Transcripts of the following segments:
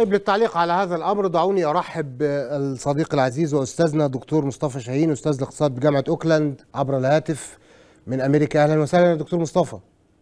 طيب للتعليق على هذا الامر دعوني ارحب بالصديق العزيز واستاذنا دكتور مصطفى شاهين استاذ الاقتصاد بجامعه اوكلاند عبر الهاتف من امريكا اهلا وسهلا يا دكتور مصطفى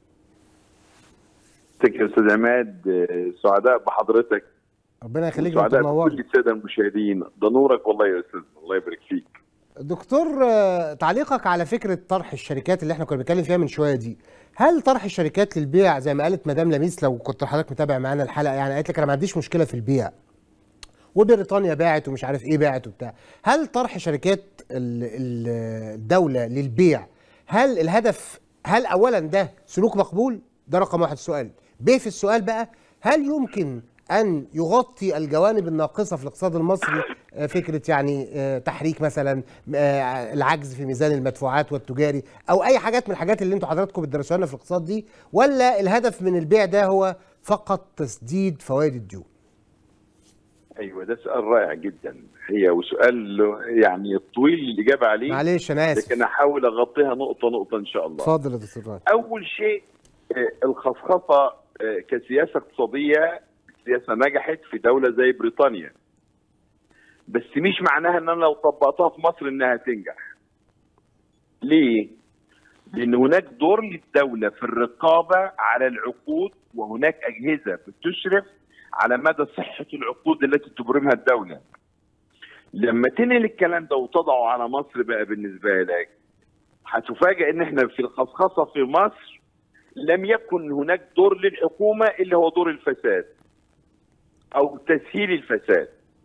ازيك يا استاذ عماد آه، سعداء بحضرتك ربنا يخليك سعداء دكتور بكل الساده المشاهدين ده نورك والله يا استاذ الله يبارك فيك دكتور آه، تعليقك على فكره طرح الشركات اللي احنا كنا بنتكلم فيها من شويه دي هل طرح الشركات للبيع زي ما قالت مدام لميس لو كنت حضرتك متابع معانا الحلقه يعني قالت لك انا ما عنديش مشكله في البيع وبريطانيا باعت ومش عارف ايه باعت وبتاع هل طرح شركات ال- ال- الدوله للبيع هل الهدف هل اولا ده سلوك مقبول ده رقم واحد السؤال ب في السؤال بقى هل يمكن ان يغطي الجوانب الناقصه في الاقتصاد المصري آه، فكره يعني آه، تحريك مثلا آه، العجز في ميزان المدفوعات والتجاري او اي حاجات من الحاجات اللي انتوا حضراتكم بتدرسوها لنا في الاقتصاد دي ولا الهدف من البيع ده هو فقط تسديد فوائد الديون ايوه ده سؤال رائع جدا هي وسؤال له- يعني طويل الاجابه عليه معلش انا اسف لكن احاول اغطيها نقطه نقطه ان شاء الله اتفضل يا دكتور راجل. اول شيء آه، الخصخصه آه، كسياسه اقتصاديه سياسه نجحت في دوله زي بريطانيا بس مش معناها ان انا لو طبقتها في مصر انها تنجح ليه لان هناك دور للدوله في الرقابه على العقود وهناك اجهزه بتشرف على مدى صحه العقود التي تبرمها الدوله لما تنقل الكلام ده وتضعه على مصر بقى بالنسبه لك هتفاجئ ان احنا في الخصخصه في مصر لم يكن هناك دور للحكومه الا هو دور الفساد او تسهيل الفساد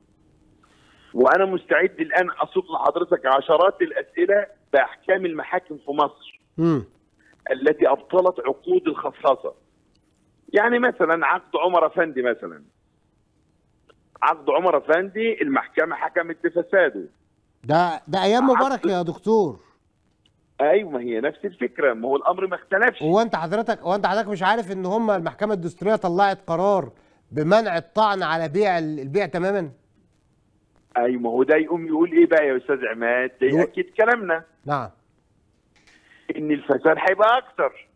وانا مستعد الان اصوغ لحضرتك عشرات الاسئله باحكام المحاكم في مصر امم التي ابطلت عقود الخصاصه يعني مثلا عقد عمر افندي مثلا عقد عمر افندي المحكمه حكمت بفساده ده ده ايام مبارك يا دكتور ايوه ما هي نفس الفكره ما هو الامر ما اختلفش هو انت حضرتك هو انت حضرتك مش عارف ان هم المحكمه الدستوريه طلعت قرار بمنع الطعن على بيع ال- البيع تماما ايوه ما هو ده يقوم يقول ايه بقى يا استاذ عماد ده يقول- ياكد كلامنا نعم ان الفساد هيبقى اكتر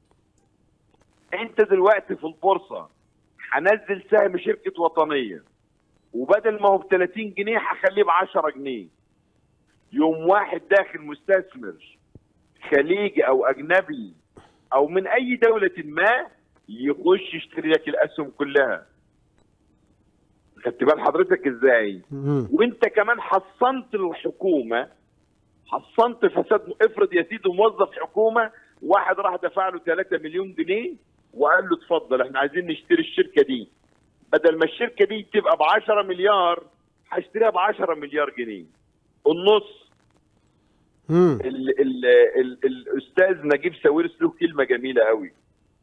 انت دلوقتي في البورصه هنزل سهم شركه وطنيه وبدل ما هو ب 30 جنيه هخليه ب 10 جنيه يوم واحد داخل مستثمر خليجي او اجنبي او من اي دوله ما يخش يشتري لك الاسهم كلها خدت بال حضرتك ازاي مم. وانت كمان حصنت الحكومه حصنت فساد افرض يا سيدي موظف حكومه واحد راح دفع له 3 مليون جنيه وقال له اتفضل احنا عايزين نشتري الشركه دي بدل ما الشركه دي تبقى ب 10 مليار هشتريها ب 10 مليار جنيه النص مم. ال ال ال الاستاذ نجيب ساويرس له كلمه جميله قوي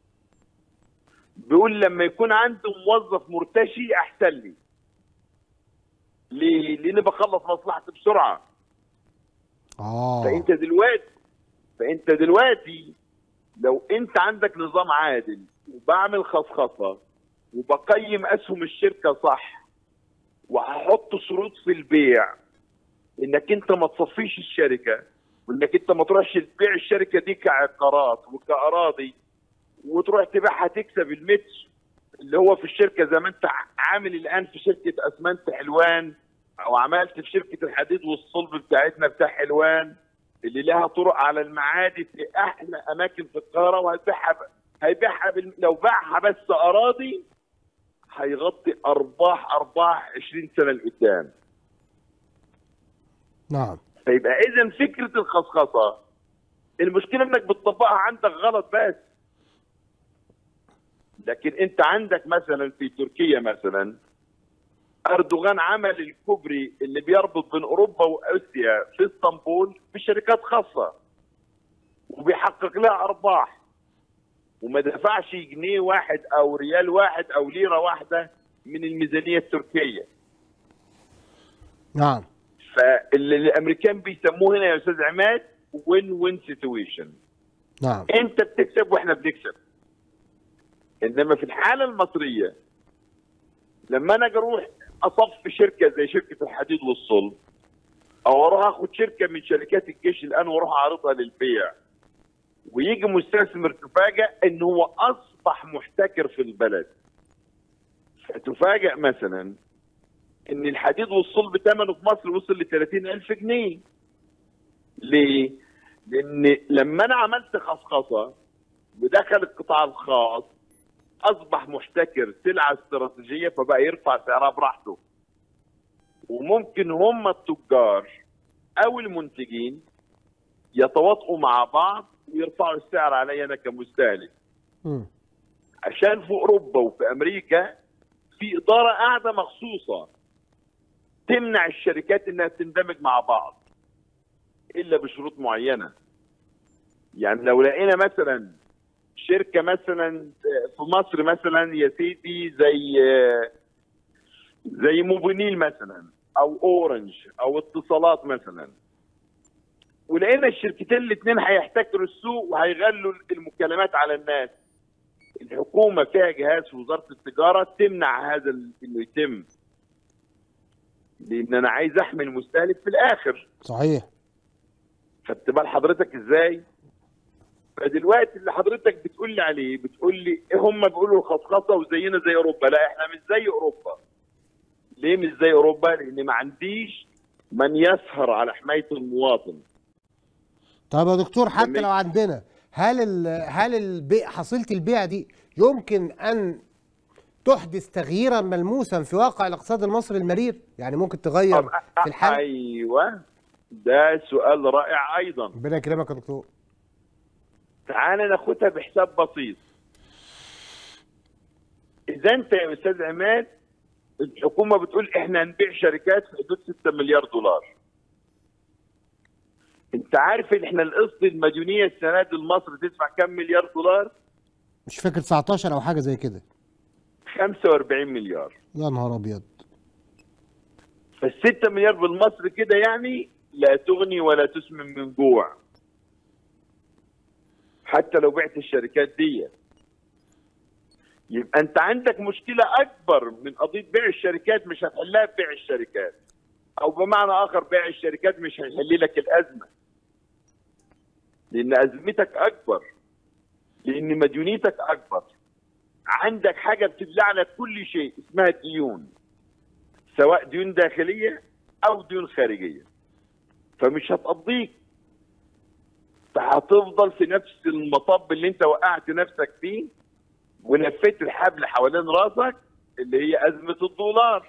بيقول لما يكون عنده موظف مرتشي احسن لي ليه؟ لاني بخلص مصلحتي بسرعه اه فانت دلوقتي فانت دلوقتي لو انت عندك نظام عادل وبعمل خصخصه وبقيم اسهم الشركه صح وهحط شروط في البيع انك انت ما تصفيش الشركه وانك انت ما تروحش تبيع الشركه دي كعقارات وكاراضي وتروح تبيعها تكسب المتر اللي هو في الشركه زي ما انت عامل الان في شركه اسمنت حلوان او عملت في شركه الحديد والصلب بتاعتنا بتاع حلوان اللي لها طرق على المعادي في احلى اماكن في القاهره وهيبيعها ب- هيبيعها بال... لو باعها بس اراضي هيغطي ارباح ارباح 20 سنه لقدام نعم فيبقى اذا فكره الخصخصه المشكله انك بتطبقها عندك غلط بس لكن انت عندك مثلا في تركيا مثلا اردوغان عمل الكوبري اللي بيربط بين اوروبا واسيا في اسطنبول بشركات خاصه وبيحقق لها ارباح وما دفعش جنيه واحد او ريال واحد او ليره واحده من الميزانيه التركيه نعم فاللي الامريكان بيسموه هنا يا استاذ عماد وين وين سيتويشن نعم انت بتكسب واحنا بنكسب انما في الحاله المصريه لما انا اجي اروح اصفي شركه زي شركه الحديد والصلب او اروح اخد شركه من شركات الجيش الان واروح اعرضها للبيع ويجي مستثمر تفاجئ ان هو اصبح محتكر في البلد فتفاجأ مثلا ان الحديد والصلب ثمنه في مصر وصل ل 30000 جنيه ليه؟ لان لما انا عملت خصخصه ودخل القطاع الخاص اصبح محتكر سلعه استراتيجيه فبقى يرفع سعرها براحته وممكن هم التجار او المنتجين يتواطؤوا مع بعض ويرفعوا السعر علي انا كمستهلك مم. عشان في اوروبا وفي امريكا في اداره قاعده مخصوصه تمنع الشركات انها تندمج مع بعض الا بشروط معينه يعني لو لقينا مثلا شركه مثلا في مصر مثلا يا سيدي زي زي موبينيل مثلا او اورنج او اتصالات مثلا ولقينا الشركتين الاثنين هيحتكروا السوق وهيغلوا المكالمات على الناس الحكومه فيها جهاز في وزاره التجاره تمنع هذا ال- انه يتم لان انا عايز احمي المستهلك في الاخر صحيح خدت بال حضرتك ازاي؟ فدلوقتي اللي حضرتك بتقول لي عليه بتقول لي ايه هم بيقولوا الخصخصه وزينا زي اوروبا لا احنا مش زي اوروبا ليه مش زي اوروبا؟ لان ما عنديش من يسهر على حمايه المواطن طب يا دكتور حتى جميل. لو عندنا هل ال هل البيع حصيله البيع دي يمكن ان تحدث تغييرا ملموسا في واقع الاقتصاد المصري المرير يعني ممكن تغير طب في الحال ايوه ده سؤال رائع ايضا ربنا يكرمك يا دكتور تعال ناخدها بحساب بسيط اذا انت يا استاذ عماد الحكومه بتقول احنا هنبيع شركات في حدود 6 مليار دولار انت عارف ان احنا القسط المديونيه السنه دي لمصر تدفع كم مليار دولار؟ مش فاكر 19 او حاجه زي كده 45 مليار يا نهار ابيض فال 6 مليار بالمصري كده يعني لا تغني ولا تسمن من جوع حتى لو بعت الشركات دي يبقى انت عندك مشكله اكبر من قضيه بيع الشركات مش هتحلها ببيع الشركات او بمعنى اخر بيع الشركات مش هيحل لك الازمه لان ازمتك اكبر لان مديونيتك اكبر عندك حاجه بتبلع لك كل شيء اسمها ديون سواء ديون داخليه او ديون خارجيه فمش هتقضيك فهتفضل في نفس المطب اللي انت وقعت نفسك فيه ولفيت الحبل حوالين راسك اللي هي ازمه الدولار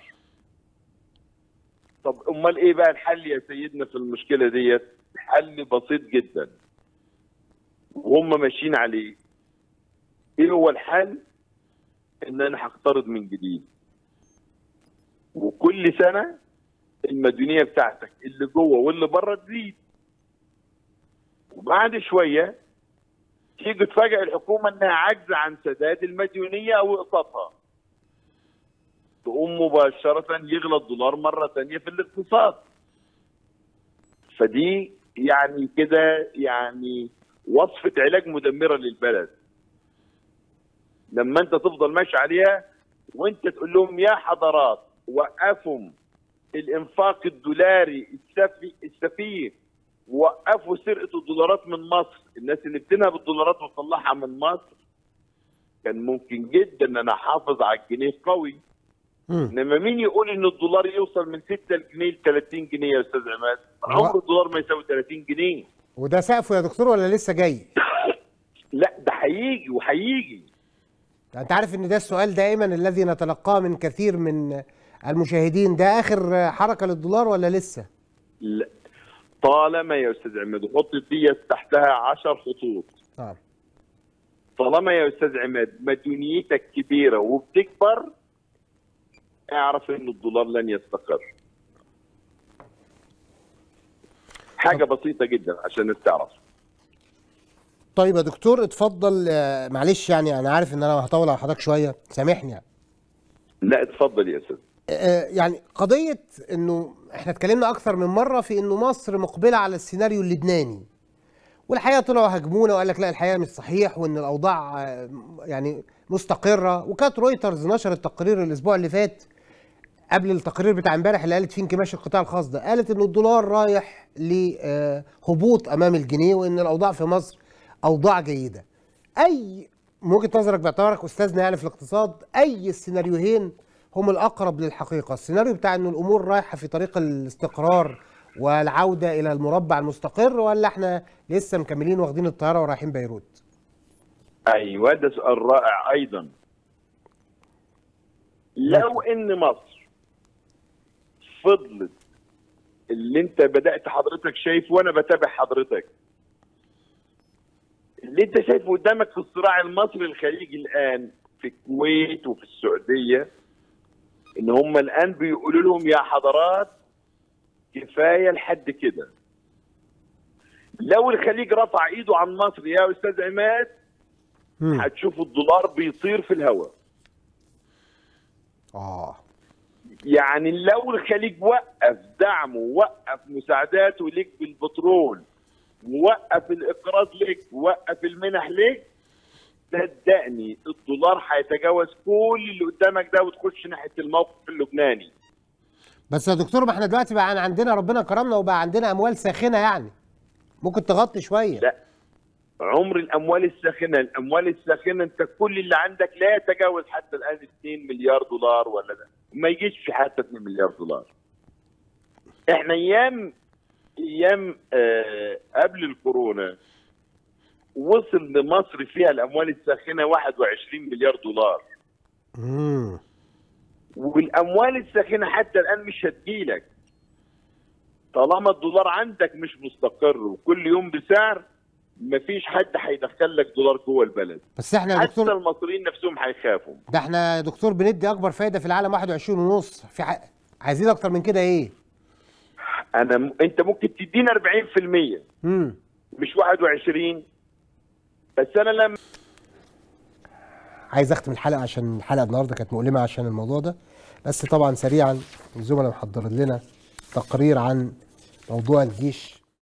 طب امال ايه بقى الحل يا سيدنا في المشكله ديت حل بسيط جدا وهم ماشيين عليه ايه هو الحل ان انا هقترض من جديد وكل سنه المديونيه بتاعتك اللي جوه واللي بره تزيد وبعد شويه تيجي تفاجئ الحكومه انها عاجزه عن سداد المديونيه او اقساطها تقوم مباشره يغلى الدولار مره ثانيه في الاقتصاد فدي يعني كده يعني وصفه علاج مدمره للبلد لما انت تفضل ماشي عليها وانت تقول لهم يا حضرات وقفوا الانفاق الدولاري السفي السفيه وقفوا سرقه الدولارات من مصر الناس اللي بتنهب الدولارات وتطلعها من مصر كان ممكن جدا ان انا احافظ على الجنيه قوي مم. انما مين يقول ان الدولار يوصل من 6 جنيه ل 30 جنيه يا استاذ عماد هو- عمر الدولار ما يساوي 30 جنيه وده سقفه يا دكتور ولا لسه جاي لا ده هيجي وهيجي انت عارف ان ده السؤال دائما الذي نتلقاه من كثير من المشاهدين ده اخر حركه للدولار ولا لسه لا. طالما يا استاذ عماد وحط دي تحتها 10 خطوط اه طالما يا استاذ عماد مديونيتك كبيره وبتكبر اعرف ان الدولار لن يستقر حاجه بسيطه جدا عشان تعرف طيب يا دكتور اتفضل آه، معلش يعني انا عارف ان انا هطول على حضرتك شويه سامحني يعني. لا اتفضل يا استاذ آه، يعني قضيه انه احنا اتكلمنا اكثر من مره في انه مصر مقبله على السيناريو اللبناني والحقيقه طلعوا هاجمونا وقال لك لا الحقيقه مش صحيح وان الاوضاع آه، يعني مستقره وكانت رويترز نشرت تقرير الاسبوع اللي فات قبل التقرير بتاع امبارح اللي قالت فيه انكماش القطاع الخاص ده قالت ان الدولار رايح لهبوط امام الجنيه وان الاوضاع في مصر اوضاع جيده اي من وجهه نظرك باعتبارك استاذنا يعني في الاقتصاد اي السيناريوهين هم الاقرب للحقيقه السيناريو بتاع ان الامور رايحه في طريق الاستقرار والعوده الى المربع المستقر ولا احنا لسه مكملين واخدين الطياره ورايحين بيروت ايوه ده سؤال رائع ايضا لو ان مصر فضلت اللي انت بدات حضرتك شايف وانا بتابع حضرتك اللي انت شايفه قدامك في الصراع المصري الخليجي الان في الكويت وفي السعوديه ان هم الان بيقولوا لهم يا حضرات كفايه لحد كده لو الخليج رفع ايده عن مصر يا استاذ عماد مم. هتشوفوا الدولار بيطير في الهواء اه يعني لو الخليج وقف دعمه وقف مساعداته لك بالبترول ووقف الاقراض لك ووقف المنح لك صدقني الدولار هيتجاوز كل اللي قدامك ده وتخش ناحيه الموقف اللبناني بس يا دكتور ما احنا دلوقتي بقى عندنا ربنا كرمنا وبقى عندنا اموال ساخنه يعني ممكن تغطي شويه لا عمر الاموال الساخنه الاموال الساخنه انت كل اللي عندك لا يتجاوز حتى الان 2 مليار دولار ولا ده ما يجيش في حتى 2 مليار دولار احنا ايام ايام آه قبل الكورونا وصل لمصر فيها الاموال الساخنه 21 مليار دولار امم والاموال الساخنه حتى الان مش هتجيلك طالما الدولار عندك مش مستقر وكل يوم بسعر مفيش حد هيدخل لك دولار جوه البلد بس احنا يا حتى دكتور المصريين نفسهم هيخافوا ده احنا يا دكتور بندي اكبر فايده في العالم 21 ونص في حق عايزين اكتر من كده ايه انا م... انت ممكن تدينا 40% امم مش 21 بس انا لما عايز اختم الحلقه عشان الحلقه النهارده كانت مؤلمه عشان الموضوع ده بس طبعا سريعا الزملاء محضرين لنا تقرير عن موضوع الجيش